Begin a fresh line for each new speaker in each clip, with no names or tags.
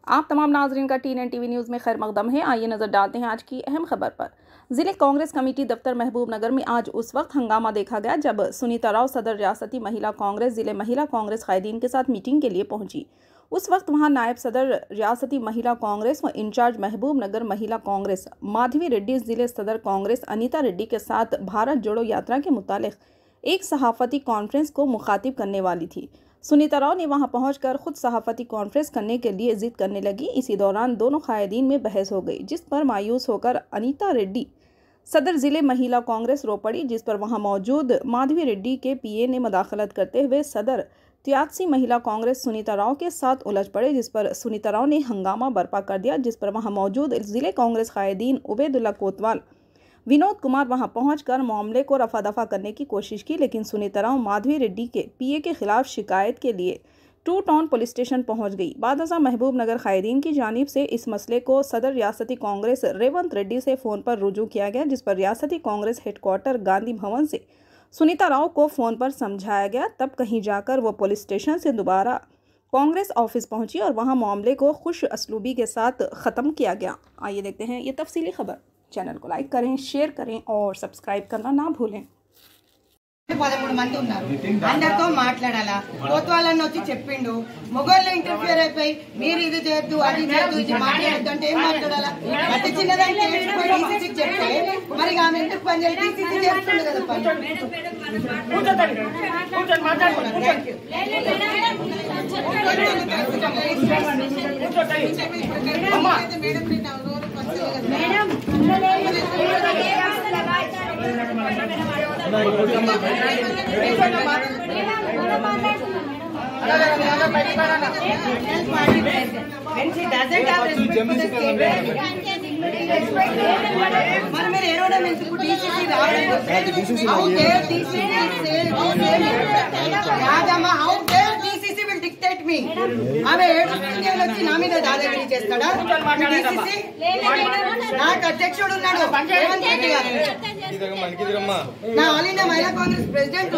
आप तमाम नाजरीन का टी एन टीवी न्यूज़ में खैर मकदम है आइए नज़र डालते हैं आज की अहम खबर पर ज़िले कांग्रेस कमेटी दफ्तर महबूब नगर में आज उस वक्त हंगामा देखा गया जब सुनीता राव सदर रियासती महिला कांग्रेस ज़िले महिला कांग्रेस कायदीन के साथ मीटिंग के लिए पहुंची उस वक्त वहां नायब सदर रियासती महिला कांग्रेस व इंचार्ज महबूब नगर महिला कांग्रेस माधवी रेड्डी ज़िले सदर कांग्रेस अनीता रेड्डी के साथ भारत जोड़ो यात्रा के मुतालिक एक सहाफ़ती कॉन्फ्रेंस को मुखातिब करने वाली थी सुनीता राव ने वहां पहुंचकर खुद सहाफ़ती कॉन्फ्रेंस करने के लिए जिद करने लगी इसी दौरान दोनों कायदीन में बहस हो गई जिस पर मायूस होकर अनीता रेड्डी सदर ज़िले महिला कांग्रेस रो पड़ी जिस पर वहां मौजूद माधवी रेड्डी के पीए ने मदाखलत करते हुए सदर त्यागसी महिला कांग्रेस सुनीता राव के साथ उलझ पड़े जिस पर सुनीता राव ने हंगामा बर्पा कर दिया जिस पर वहां मौजूद ज़िले कांग्रेस कायदीन उबैदुल्ला कोतवाल विनोद कुमार वहां पहुंचकर मामले को रफा दफा करने की कोशिश की लेकिन सुनीता राव माधवी रेड्डी के पीए के खिलाफ शिकायत के लिए टू टाउन पुलिस स्टेशन पहुंच गई बादशाह महबूब नगर कायदीन की जानिब से इस मसले को सदर रियासती कांग्रेस रेवंत रेड्डी से फ़ोन पर रुजू किया गया जिस पर रियासती कांग्रेस हेडक्वार्टर गांधी भवन से सुनीता राव को फ़ोन पर समझाया गया तब कहीं जाकर वो पुलिस स्टेशन से दोबारा कांग्रेस ऑफिस पहुंची और वहां मामले को खुश असलूबी के साथ ख़त्म किया गया आइए देखते हैं ये तफसीली खबर चैनल को लाइक करें शेयर करें और सब्सक्राइब करना ना भूलें
పదమూడు మంది ఉన్నారు అందరితో మాట్లాడాలా కోతవాళ్ళని వచ్చి చెప్పిండు మొగోళ్ళు ఇంటర్ఫియర్ అయిపోయి మీరు ఇది చేయొద్దు అది చేయొద్దు ఇది మాట్లాడద్దు అంటే ఏం మాట్లాడాలా అతి చిన్నదానికి ఏడ్చిపోయి డీసీసీకి చెప్తే మరి ఆమె ఎందుకు పని చేయాలి డీసీసీ చేస్తుండే కదా పని Thank you. When she doesn't have respect for the state, మరి మీరు ఏడవడం ఎందుకు డీసీసీ రావడం how dare DCC say Rajamma how dare DCC will dictate me ఆమె ఏడుస్తుంది అని వచ్చి నా మీద దాదాగిరి చేస్తాడా డీసీసీ నాకు అధ్యక్షుడు ఉన్నాడు రేవంత్ రెడ్డి గారు నా ఆల్ ఇండియా మహిళా కాంగ్రెస్ ప్రెసిడెంట్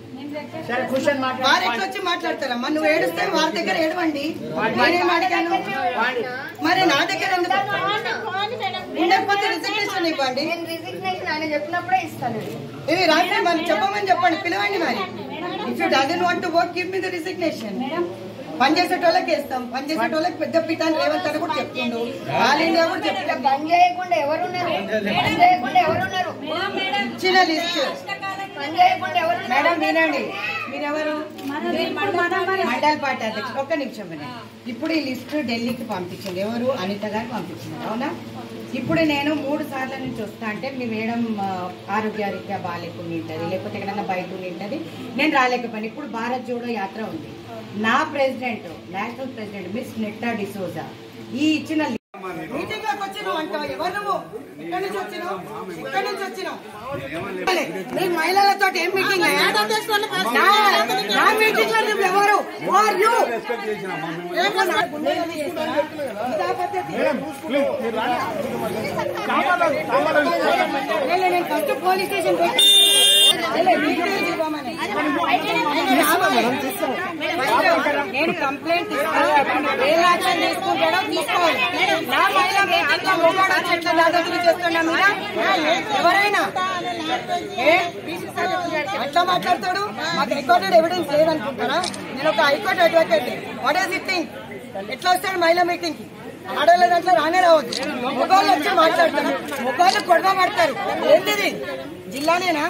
వారు ఎట్లా వచ్చి మాట్లాడతారమ్మా నువ్వు ఏడుస్తే వారి దగ్గర ఏడవండి నేనేం అడిగాను మరి నా దగ్గర ఎందుకు ఉండకపోతే రిజిగ్నేషన్ ఇవ్వండి
నేను రిజిగ్నేషన్ ఆయన చెప్పినప్పుడే ఇస్తాను
ఇది రాత్రి మరి చెప్పమని చెప్పండి పిలవండి మరి if you doesn't want to work give me the resignation పని చేసేటోళ్ళకి ఇస్తాం పని చేసేటోళ్ళకి పెద్ద పీఠాన్ని రేవంత్ అని కూడా చెప్తుండు ఆల్ ఇండియా కూడా చెప్తాం
పని చేయకుండా ఎవరున్నారు పని చేయకుండా ఎవరున్నారు
ఇచ్చిన లిస్ట్
పని చేయకుండా ఎవరున్నారు
మేడం వినండి మీరెవరు మండల్ పార్టీ అధ్యక్షుడు ఒక్క నిమిషం వినండి ఇప్పుడు ఈ లిస్ట్ ఢిల్లీకి పంపించండి ఎవరు అనిత గారు పంపించింది అవునా ఇప్పుడు నేను మూడు సార్ల నుంచి వస్తా అంటే మీ మేడం ఆ, ఆరోగ్యరీత్యా బాగాలేకుండా ఉంటుంది లేకపోతే ఎక్కడైనా బయట ఉంటుంది నేను రాలేకపోయాను ఇప్పుడు భారత్ జోడో యాత్ర ఉంది నా president national president miss Netta D'Souza ఈ ఇచ్చిన మీటింగ్ లోకి వచ్చినావు అంటావు ఎవరు నువ్వు ఎక్కడి నుంచి వచ్చినావు ఎక్కడి నుంచి వచ్చినావు నీ మహిళలతో ఏం మీటింగ్ నా మీటింగ్ లో నువ్వు ఎవరు ఆర్ యూ నేను ఫస్ట్ పోలీస్ స్టేషన్ నేను కంప్లైంట్ ఇస్తాను ఏ యాక్షన్ తీసుకుంటాడో తీసుకోవాలి నా మహిళ మీటింగ్ లో మొగాడు వచ్చి ఎట్లా దాదాగిరి చేస్తున్నా మీద ఎవరైనా ఏ? అట్లా మాట్లాడతాడు మాకు రికార్డెడ్ ఎవిడెన్స్ లేదనుకుంటారా నేను ఒక high court advocate what is it thing ఎట్లా వస్తాడు మహిళా మీటింగ్ కి ఆడవాళ్ళ దాంట్లో రానే రావచ్చు మొగాళ్ళు వచ్చి మాట్లాడతారు మొగాళ్ళు గొడవ పడతారు ఏంటిది జిల్లానేనా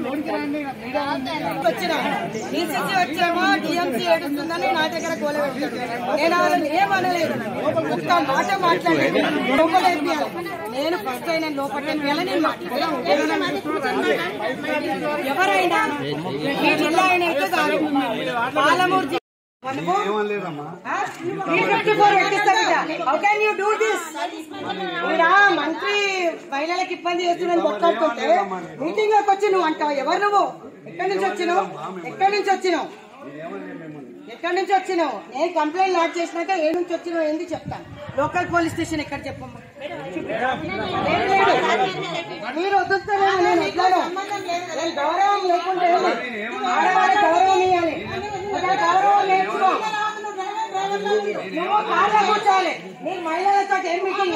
వచ్చినా డీసీసీ వచ్చామో డిఎంసీ ఏడుస్తుందని నా దగ్గర గోల పెడతాడు నేను వాళ్ళని ఏమనలేదు ఒక్క మాట మాట్లాడలేదు లోపల వేపియాలి నేను ఫస్ట్ అయిన లోపల వేపియాలి నేను మాట్లాడాను ఎవరైనా ఈ జిల్లా ఆయన అయితే కాదు పాలమూరు జిల్లా how can you do this మంత్రి మహిళలకు ఇబ్బంది చేస్తున్నాను కొట్లాడుతుంటే మీటింగ్ లోకి వచ్చి నువ్వు అంటావు ఎవరు నువ్వు ఎక్కడి నుంచి వచ్చినావు ఎక్కడి నుంచి వచ్చినావు ఎక్కడి నుంచి వచ్చినావు నేను కంప్లైంట్ లాడ్ చేసినాక ఏ నుంచి వచ్చినావు ఏంది చెప్తాను లోకల్ పోలీస్ స్టేషన్ ఎక్కడ చెప్పమ్మా ఏం లేదు. మీరు వదులుతారేమో నేను వదలను నేను గౌరవం లేకుంటే ఆడవాళ్ళ గౌరవం ఇవ్వాలి ఒక గౌరవం నేర్చుకో నువ్వు కార్లో కూర్చోవాలి నీకు మహిళలతో ఏం మీటింగ్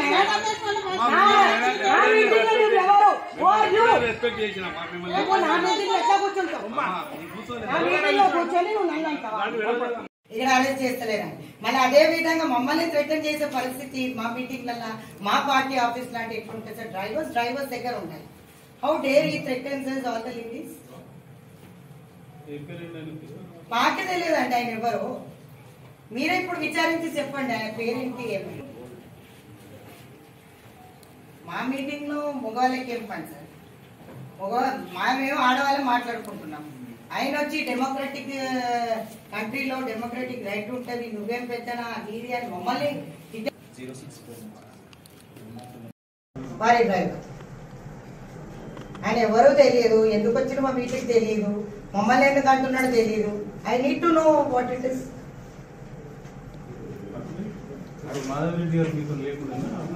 నా మీటింగ్ లో నువ్వు ఎవరు Who are you? నువ్వు నా మీటింగ్ లో ఎట్లా కూర్చుంటావు నా మీటింగ్ లో కూర్చొని నువ్వు నన్ను అంటావా ఇక్కడ అరెస్ట్ చేస్తలేరండి మళ్ళీ అదే విధంగా మమ్మల్ని థ్రెటన్ చేసే పరిస్థితి మా మీటింగ్లలో మా పార్టీ ఆఫీస్ లాంటి ఎట్లుంటే సార్ డ్రైవర్స్ డ్రైవర్స్ దగ్గర ఉన్నాయి how dare he threatens all the ladies మాకే తెలియదండి ఆయన ఎవరు మీరే ఇప్పుడు విచారించి చెప్పండి ఆయన పేరేంటి ఏమి మా మీటింగ్ లో మగవాళ్ళకి ఏం పని సార్ మగ మేము ఆడవాళ్ళం మాట్లాడుకుంటున్నాం ఆయన వచ్చి డెమోక్రటిక్ కంట్రీలో డెమోక్రటిక్ రైట్ ఉంటుంది నువ్వేం పెద్దనా నీది అని మమ్మల్ని ఇదే- భారీ డ్రైవర్ ఆయన ఎవరో తెలియదు ఎందుకు వచ్చిన మా మీటింగ్ తెలియదు మమ్మల్ని ఎందుకు అంటున్నాడో తెలియదు I need to know what it is
Madhavareddy గారు మీతో లేకుండా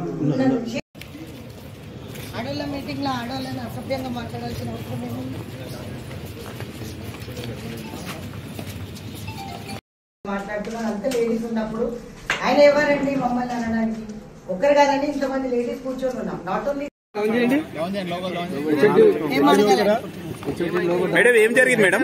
ఆడోళ్ళ మీటింగ్ లో ఆడోళ్ళని అసభ్యంగా మాట్లాడాల్సిన అవసరం ఏముంది మాట్లాడుతున్నారు అంత లేడీస్ ఉన్నప్పుడు ఆయన ఎవరండి మమ్మల్ని అనడానికి ఒకరు కాదండి ఇంతమంది లేడీస్ కూర్చొని ఉన్నాం నాట్ ఓన్లీ
మేడం ఏం జరిగింది మేడం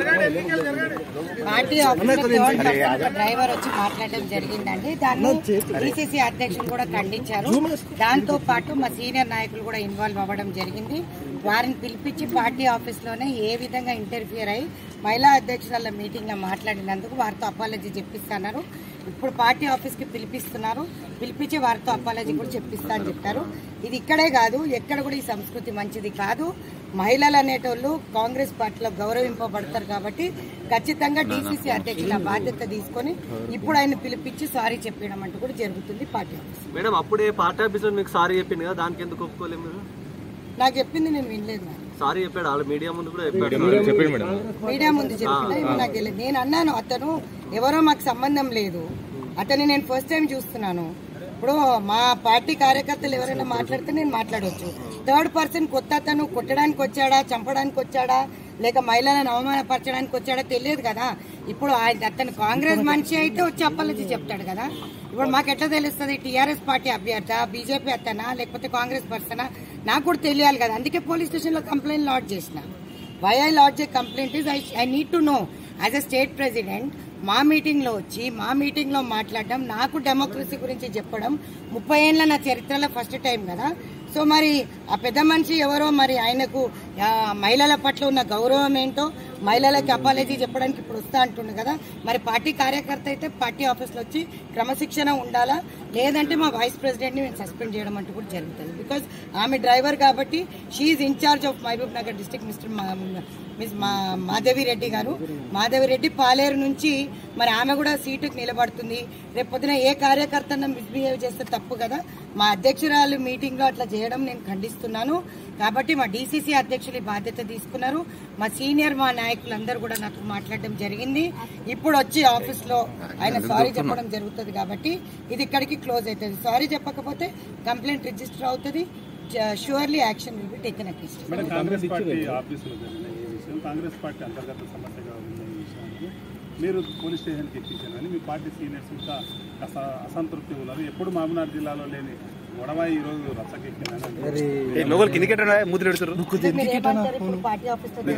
పార్టీ ఆఫీస్ డ్రైవర్ వచ్చి మాట్లాడడం జరిగిందండి దాన్ని డిసిసి అధ్యక్షులు కూడా ఖండించారు దాంతో పాటు మా సీనియర్ నాయకులు కూడా ఇన్వాల్వ్ అవ్వడం జరిగింది వారిని పిలిపించి పార్టీ ఆఫీస్ లోనే ఏ విధంగా ఇంటర్ఫియర్ అయ్యి మహిళా అధ్యక్షుల మీటింగ్ లో మాట్లాడినందుకు వారితో అపాలజీ చెప్పిస్తున్నారు ఇప్పుడు పార్టీ ఆఫీస్ కి పిలిపిస్తున్నారు పిలిపించి వారితో అపాలజీ కూడా చెప్పిస్తా అని చెప్పారు ఇది ఇక్కడే కాదు ఎక్కడ కూడా ఈ సంస్కృతి మంచిది కాదు మహిళలు అనేటోళ్ళు కాంగ్రెస్ పార్టీలో గౌరవింపబడతారు కాబట్టి ఖచ్చితంగా డీసీసీ అధ్యక్షుల బాధ్యత తీసుకొని ఇప్పుడు ఆయన పిలిపించి సారీ చెప్పడం అంటూ కూడా జరుగుతుంది పార్టీ ఆఫీస్
మేడం అప్పుడే పార్టీ ఆఫీసర్ మీకు సారీ చెప్పింది కదా దానికి ఎందుకు ఒప్పుకోలేము మీరు
నాకు చెప్పింది నేను వినలేదు మరి.
సారీ చెప్పాడు వాళ్ళ మీడియా ముందు కూడా చెప్పాడు
చెప్పండి మేడం
మీడియా ముందు చెప్పిన ఇప్పుడు నాకు తెలియదు నేను అన్నాను అతను ఎవరో మాకు సంబంధం లేదు అతన్ని నేను ఫస్ట్ టైం చూస్తున్నాను ఇప్పుడు మా పార్టీ కార్యకర్తలు ఎవరైనా మాట్లాడితే నేను మాట్లాడవచ్చు థర్డ్ పర్సన్ కొత్త అతను కొట్టడానికి వచ్చాడా చంపడానికి వచ్చాడా లేక మహిళలను అవమానపరచడానికి వచ్చాడా తెలియదు కదా ఇప్పుడు ఆయన అతను కాంగ్రెస్ మనిషి అయితే వచ్చి అప్పలజీ చెప్తాడు కదా ఇప్పుడు మాకు ఎట్లా తెలుస్తుంది టీఆర్ఎస్ పార్టీ అభ్యర్థ బీజేపీ అతనా లేకపోతే కాంగ్రెస్ పర్సనా నాకు కూడా తెలియాలి కదా అందుకే పోలీస్ స్టేషన్ లో కంప్లైంట్ లాడ్ చేసిన why I lodge a complaint is I I need to know as a state president మా మీటింగ్ లో వచ్చి మా మీటింగ్ లో మాట్లాడడం నాకు డెమోక్రసీ గురించి చెప్పడం ముప్పై ఏళ్ళ నా చరిత్రలో ఫస్ట్ టైం కదా సో మరి ఆ పెద్ద మనిషి ఎవరో మరి ఆయనకు ఆ, మహిళల పట్ల ఉన్న గౌరవం ఏంటో మహిళలకి అపాలజీ చెప్పడానికి ఇప్పుడు వస్తా అంటుండు కదా మరి పార్టీ కార్యకర్త అయితే పార్టీ ఆఫీస్లో వచ్చి క్రమశిక్షణ ఉండాలా లేదంటే మా వైస్ ప్రెసిడెంట్ ని మేము సస్పెండ్ చేయడం అంటూ కూడా జరుగుతుంది బికాజ్ ఆమె డ్రైవర్ కాబట్టి she in charge of Mahabubnagar district mister miss మా మాధవి రెడ్డి గారు మాధవి రెడ్డి పాలేరు నుంచి మరి ఆమె కూడా సీటుకు నిలబడుతుంది రేపు పొద్దున ఏ కార్యకర్త మిస్బిహేవ్ చేస్తే తప్పు కదా మా అధ్యక్షురాలు మీటింగ్ లో అట్లా చేయడం నేను ఖండిస్తున్నాను కాబట్టి మా డీసీసీ అధ్యక్షులు ఈ బాధ్యత తీసుకున్నారు మా సీనియర్ మా నాయకులందరూ కూడా నాకు మాట్లాడడం జరిగింది ఇప్పుడు వచ్చి ఆఫీస్ లో ఆయన సారీ చెప్పడం జరుగుతుంది కాబట్టి ఇది ఇక్కడికి క్లోజ్ అవుతుంది సారీ చెప్పకపోతే కంప్లైంట్ రిజిస్టర్ అవుతుంది surely action will be taken against
madam Congress party ఆఫీసులో జరిగిన ఈ విషయం కాంగ్రెస్ పార్టీ అంతర్గత సమస్యగా ఉన్న ఈ విషయాన్ని మీరు పోలీస్ స్టేషన్కి ఎక్కించారు కానీ మీ పార్టీ సీనియర్స్ ఇంకా కాస్త అసంతృప్తి ఉన్నారు ఎప్పుడు మహబూబ్నగర్ జిల్లాలో లేని గొడవ ఈ రోజు రచ్చకెక్కిందని
లోకల్ కిందికి మూతులు పెడుతున్నారు
మీరు ఏమంటారు ఇప్పుడు పార్టీ ఆఫీస్ లో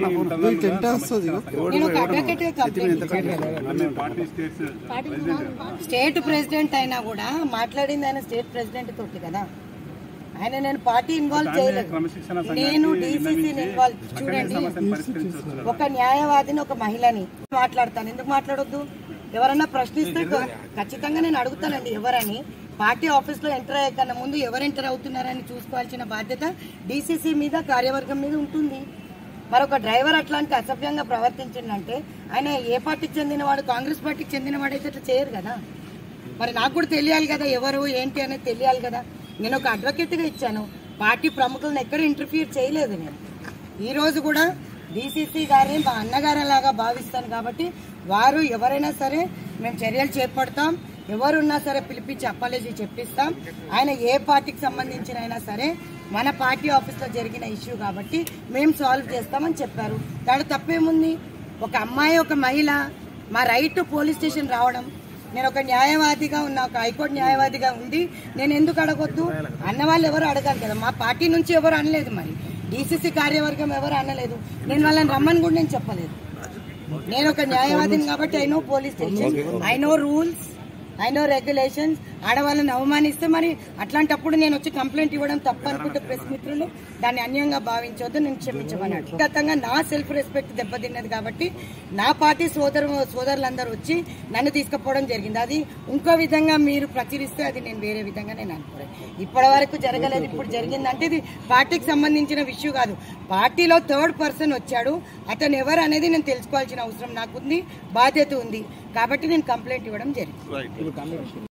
నేను ఒక అడ్వకేట్ కంప్లైంట్ ఇచ్చాను.
Party states president
state president అయినా కూడా మాట్లాడింది ఆయన స్టేట్ ప్రెసిడెంట్ తోటి కదా ఆయన నేను పార్టీ ఇన్వాల్వ్ చేయలేదు
క్రమశిక్షణ
నేను డీసీసీని ఇన్వాల్వ్ చూడండి
సమస్యను పరిష్కరించవచ్చు
ఒక న్యాయవాదిని ఒక మహిళని మాట్లాడతాను ఎందుకు మాట్లాడొద్దు ఎవరన్నా ప్రశ్నిస్తే ఖచ్చితంగా నేను అడుగుతానండి ఎవరని పార్టీ ఆఫీస్ లో ఎంటర్ అయ్యే కన్నా ముందు ఎవరు ఎంటర్ అవుతున్నారని చూసుకోవాల్సిన బాధ్యత డీసీసీ మీద కార్యవర్గం మీద ఉంటుంది మరొక డ్రైవర్ అట్లాంటి అసభ్యంగా ప్రవర్తించిందంటే ఆయన ఏ పార్టీకి చెందినవాడు కాంగ్రెస్ పార్టీకి చెందినవాడు అయితే ఇట్లా చేయరు కదా మరి నాకు కూడా తెలియాలి కదా ఎవరు ఏంటి అనేది తెలియాలి కదా నేను ఒక అడ్వకేట్ గా ఇచ్చాను పార్టీ ప్రముఖులను ఎక్కడ ఇంటర్ఫియర్ చేయలేదు నేను ఈ రోజు కూడా డీసీసీ గారిని మా అన్నగారు లాగా భావిస్తాను కాబట్టి వారు ఎవరైనా సరే మేము చర్యలు చేపడతాం ఎవరున్నా సరే పిలిపించి అపాలజీ చెప్పిస్తాం ఆయన ఏ పార్టీకి సంబంధించిన అయినా సరే మన పార్టీ ఆఫీస్లో జరిగిన ఇష్యూ కాబట్టి మేము సాల్వ్ చేస్తామని చెప్పారు దాంట్లో తప్పేముంది ఒక అమ్మాయి ఒక మహిళ మా రైట్ పోలీస్ స్టేషన్ రావడం నేను ఒక న్యాయవాదిగా ఉన్న ఒక హైకోర్టు న్యాయవాదిగా ఉండి నేను ఎందుకు అడగొద్దు అన్న వాళ్ళు ఎవరు అడగాలి కదా మా పార్టీ నుంచి ఎవరు అనలేదు మరి డీసీసీ కార్యవర్గం ఎవరు అనలేదు నేను వాళ్ళని రమ్మని కూడా నేను చెప్పలేదు నేను ఒక న్యాయవాదిని కాబట్టి I know police station I know rules I know regulations ఆడవాళ్ళని అవమానిస్తే మరి అట్లాంటప్పుడు నేను వచ్చి కంప్లైంట్ ఇవ్వడం తప్పు అనుకుంటే ప్రెస్ మిత్రులు దాన్ని అన్యంగా భావించవద్దు నేను క్షమించమన్నాడు వ్యక్తిగతంగా నా సెల్ఫ్ రెస్పెక్ట్ దెబ్బతిన్నది కాబట్టి నా పార్టీ సోదరు సోదరులందరూ వచ్చి నన్ను తీసుకుపోవడం జరిగింది అది ఇంకో విధంగా మీరు ప్రచురిస్తే అది నేను వేరే విధంగా నేను అనుకోలేదు ఇప్పటి వరకు జరగలేదు ఇప్పుడు జరిగిందంటే ఇది పార్టీకి సంబంధించిన విషయం కాదు పార్టీలో థర్డ్ పర్సన్ వచ్చాడు అతను ఎవరు అనేది నేను తెలుసుకోవాల్సిన అవసరం నాకుంది బాధ్యత ఉంది కాబట్టి నేను కంప్లైంట్ ఇవ్వడం జరిగింది